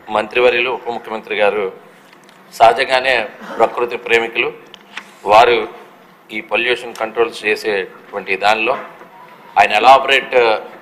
మంత్రివర్యులు ఉప ముఖ్యమంత్రి గారు సహజంగానే ప్రకృతి ప్రేమికులు వారు ఈ పొల్యూషన్ కంట్రోల్ చేసేటువంటి దానిలో ఆయన ఎలాబరేట్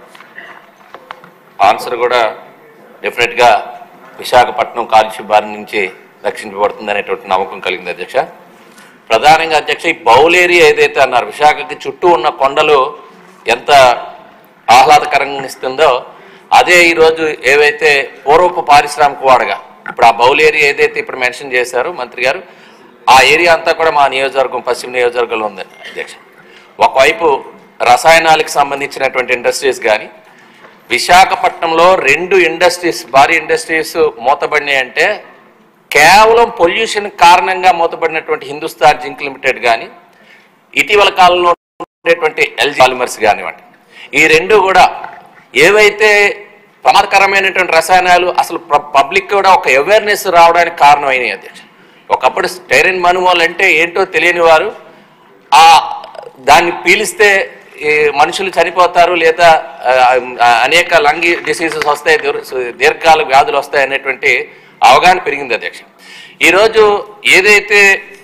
ఆన్సర్ కూడా డెఫినెట్గా విశాఖపట్నం కాలుష్య బారి నుంచి రక్షించబడుతుంది అనేటువంటి నమ్మకం కలిగింది అధ్యక్ష ప్రధానంగా అధ్యక్ష ఈ బౌల్ ఏరియా ఏదైతే అన్నారు విశాఖకి చుట్టూ ఉన్న కొండలు ఎంత ఆహ్లాదకరంగా ఇస్తుందో అదే ఈరోజు ఏవైతే పూర్వపు పారిశ్రామిక వాడగా ఇప్పుడు ఆ బౌల్ ఏరియా ఏదైతే ఇప్పుడు మెన్షన్ చేశారో మంత్రి గారు ఆ ఏరియా అంతా కూడా మా నియోజకవర్గం పశ్చిమ నియోజకవర్గంలో ఉంది అధ్యక్ష ఒకవైపు రసాయనాలకు సంబంధించినటువంటి ఇండస్ట్రీస్ కానీ విశాఖపట్నంలో రెండు ఇండస్ట్రీస్ భారీ ఇండస్ట్రీస్ మూతబడినాయి అంటే కేవలం పొల్యూషన్ కారణంగా మూతబడినటువంటి హిందుస్థాన్ జింక్ లిమిటెడ్ కానీ ఇటీవల కాలంలో ఉండేటువంటి ఎల్జీ పాలిమర్స్ కానివ్వండి ఈ రెండు కూడా ఏవైతే ప్రమాదకరమైనటువంటి రసాయనాలు అసలు పబ్లిక్ కూడా ఒక అవేర్నెస్ రావడానికి కారణమైనాయి అధ్యక్ష ఒకప్పుడు స్టైరిన్ మనుమోల్ అంటే ఏంటో తెలియని వారు ఆ దాన్ని పీలిస్తే ఈ మనుషులు చనిపోతారు లేదా ఆ, ఆ, అనేక లంగి డిసీజెస్ వస్తాయి దీర్- దీర్ఘకాల వ్యాధులు వస్తాయి అనేటువంటి అవగాహన పెరిగింది అధ్యక్ష ఈరోజు ఏదైతే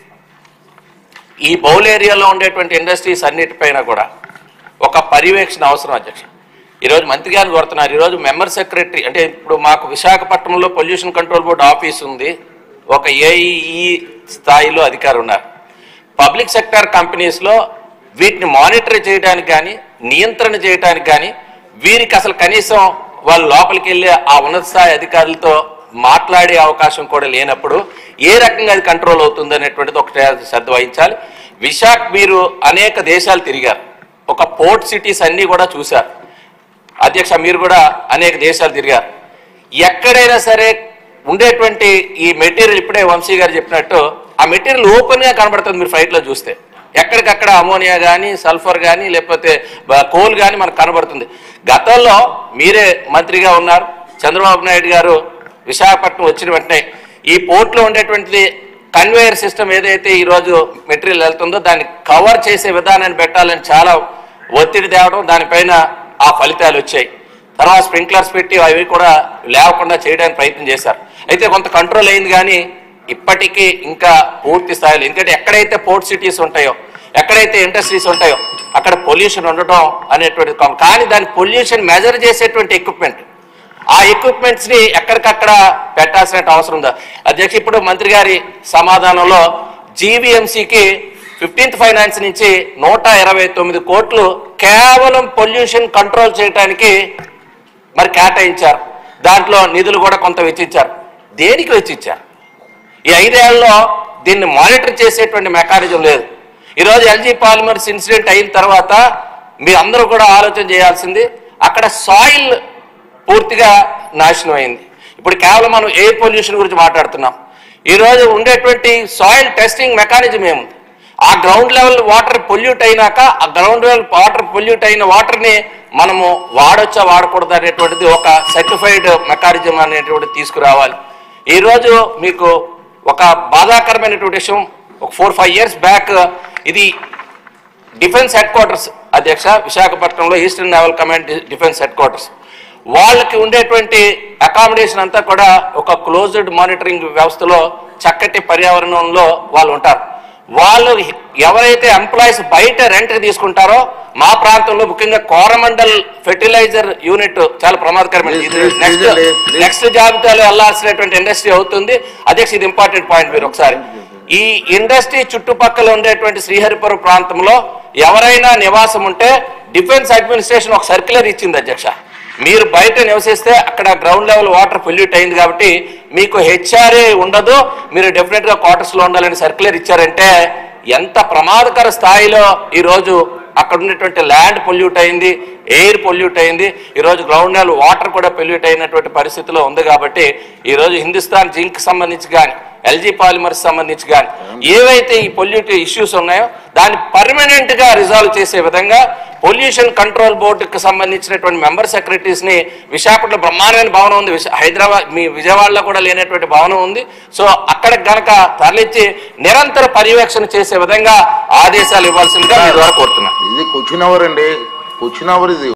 ఈ బౌల్ ఏరియాలో ఉండేటువంటి ఇండస్ట్రీస్ అన్నిటిపైన కూడా ఒక పర్యవేక్షణ అవసరం అధ్యక్ష ఈరోజు మంత్రి గారిని కోరుతున్నారు ఈరోజు మెంబర్ సెక్రటరీ అంటే ఇప్పుడు మాకు విశాఖపట్నంలో పొల్యూషన్ కంట్రోల్ బోర్డు ఆఫీస్ ఉంది ఒక ఏఈఈ స్థాయిలో అధికారులు ఉన్నారు పబ్లిక్ సెక్టర్ కంపెనీస్లో వీటిని మానిటర్ చేయడానికి కానీ నియంత్రణ చేయడానికి కానీ వీరికి అసలు కనీసం వాళ్ళు లోపలికి వెళ్ళి ఆ ఉన్నత స్థాయి అధికారులతో మాట్లాడే అవకాశం కూడా లేనప్పుడు ఏ రకంగా అది కంట్రోల్ అవుతుంది అనేటువంటిది ఒకటే శ్రద్ధ వహించాలి విశాఖ మీరు అనేక దేశాలు తిరిగారు ఒక పోర్ట్ సిటీస్ అన్నీ కూడా చూశారు అధ్యక్ష మీరు కూడా అనేక దేశాలు తిరిగారు ఎక్కడైనా సరే ఉండేటువంటి ఈ మెటీరియల్ ఇప్పుడే వంశీ గారు చెప్పినట్టు ఆ మెటీరియల్ ఓపెన్గా కనబడుతుంది మీరు ఫ్లైట్లో చూస్తే ఎక్కడికక్కడ అమోనియా కానీ సల్ఫర్ కానీ లేకపోతే బ- కోల్ కానీ మనకు కనబడుతుంది గతంలో మీరే మంత్రిగా ఉన్నారు చంద్రబాబు నాయుడు గారు విశాఖపట్నం వచ్చిన వెంటనే ఈ పోర్ట్లో ఉండేటువంటిది కన్వేయర్ సిస్టమ్ ఏదైతే ఈరోజు మెటీరియల్ వెళ్తుందో దాన్ని కవర్ చేసే విధానాన్ని పెట్టాలని చాలా ఒత్తిడి తేవడం దానిపైన ఆ ఫలితాలు వచ్చాయి తర్వాత స్ప్రింక్లర్స్ పెట్టి అవి కూడా లేకుండా చేయడానికి ప్రయత్నం చేశారు అయితే కొంత కంట్రోల్ అయింది కానీ ఇప్పటికీ ఇంకా పూర్తి స్థాయిలో ఎందుకంటే ఎక్కడైతే పోర్ట్ సిటీస్ ఉంటాయో ఎక్కడైతే ఇండస్ట్రీస్ ఉంటాయో అక్కడ పొల్యూషన్ ఉండటం అనేటువంటిది కామన్. కానీ దాని పొల్యూషన్ మెజర్ చేసేటువంటి ఎక్విప్మెంట్ ఆ ఎక్విప్మెంట్స్ ని ఎక్కడికక్కడ పెట్టాల్సిన అవసరం ఉందా అధ్యక్ష ఇప్పుడు మంత్రి గారి సమాధానంలో జీవీఎంసీకి ఫిఫ్టీన్త్ ఫైనాన్స్ నుంచి నూట ఇరవై తొమ్మిది కోట్లు కేవలం పొల్యూషన్ కంట్రోల్ చేయడానికి మరి కేటాయించారు దాంట్లో నిధులు కూడా కొంత వెచ్చించారు దేనికి వెచ్చించారు ఈ ఐదేళ్లలో దీన్ని మానిటర్ చేసేటువంటి మెకానిజం లేదు ఈరోజు ఎల్జీ పాలిమర్స్ ఇన్సిడెంట్ అయిన తర్వాత మీ అందరూ కూడా ఆలోచన చేయాల్సింది అక్కడ సాయిల్ పూర్తిగా నాశనం అయింది ఇప్పుడు కేవలం మనం ఎయిర్ పొల్యూషన్ గురించి మాట్లాడుతున్నాం ఈరోజు ఉండేటువంటి సాయిల్ టెస్టింగ్ మెకానిజం ఏముంది ఆ గ్రౌండ్ లెవెల్ వాటర్ పొల్యూట్ అయినాక ఆ గ్రౌండ్ లెవెల్ వాటర్ పొల్యూట్ అయిన వాటర్ని మనము వాడొచ్చా వాడకూడదు అనేటువంటిది ఒక సర్టిఫైడ్ మెకానిజం అనేటువంటిది తీసుకురావాలి ఈరోజు మీకు ఒక బాధాకరమైనటువంటి విషయం ఒక ఫోర్ ఫైవ్ ఇయర్స్ బ్యాక్ ఇది డిఫెన్స్ హెడ్ క్వార్టర్స్ అధ్యక్ష విశాఖపట్నంలో eastern naval command defence headquarters వాళ్ళకి ఉండేటువంటి అకామిడేషన్ అంతా కూడా ఒక క్లోజ్డ్ మానిటరింగ్ వ్యవస్థలో చక్కటి పర్యావరణంలో వాళ్ళు ఉంటారు వాళ్ళు ఎవరైతే ఎంప్లాయీస్ బయట రెంట్ తీసుకుంటారో మా ప్రాంతంలో ముఖ్యంగా కోరమండల్ ఫెర్టిలైజర్ యూనిట్ చాలా ప్రమాదకరమైనది ఇది నెక్స్ట్ నెక్స్ట్ జాబితాలో వెళ్లాల్సినటువంటి ఇండస్ట్రీ అవుతుంది అధ్యక్ష ఇది ఇంపార్టెంట్ పాయింట్ మీరు ఒకసారి ఈ ఇండస్ట్రీ చుట్టుపక్కల ఉండేటువంటి శ్రీహరిపురం ప్రాంతంలో ఎవరైనా నివాసం ఉంటే డిఫెన్స్ అడ్మినిస్ట్రేషన్ ఒక సర్క్యులర్ ఇచ్చింది అధ్యక్ష మీరు బయట నివసిస్తే అక్కడ గ్రౌండ్ లెవెల్ వాటర్ పొల్యూట్ అయింది కాబట్టి మీకు హెచ్ఆర్ఏ ఉండదు మీరు డెఫినెట్ గా క్వార్టర్స్ లో ఉండాలని సర్క్యులర్ ఇచ్చారంటే ఎంత ప్రమాదకర స్థాయిలో ఈ రోజు అక్కడ ఉన్నటువంటి ల్యాండ్ పొల్యూట్ అయింది ఎయిర్ పొల్యూట్ అయింది ఈ రోజు గ్రౌండ్ లెవెల్ వాటర్ కూడా పొల్యూట్ అయినటువంటి పరిస్థితిలో ఉంది కాబట్టి ఈ రోజు హిందుస్థాన్ జింక్ సంబంధించి కానీ ఎల్జీ పాలిమర్స్ సంబంధించి కానీ ఏవైతే ఈ పొల్యూట్ ఇష్యూస్ ఉన్నాయో దాన్ని పర్మనెంట్ గా రిజాల్వ్ చేసే విధంగా పొల్యూషన్ కంట్రోల్ బోర్డుకి సంబంధించినటువంటి మెంబర్ సెక్రటరీస్ ని విశాఖపట్నం బ్రహ్మాండమైన భవనం ఉంది విశా- హైదరాబాద్ మీ విజయవాడలో కూడా లేనటువంటి భవనం ఉంది సో అక్కడికి గనక తరలించి నిరంతర పర్యవేక్షణ చేసే విధంగా ఆదేశాలు ఇవ్వాల్సిందిగా మీ ద్వారా కోరుతున్నాను ఇది క్వశ్చన్ అవర్ అండి క్వశ్చన్ అవర్ ఇది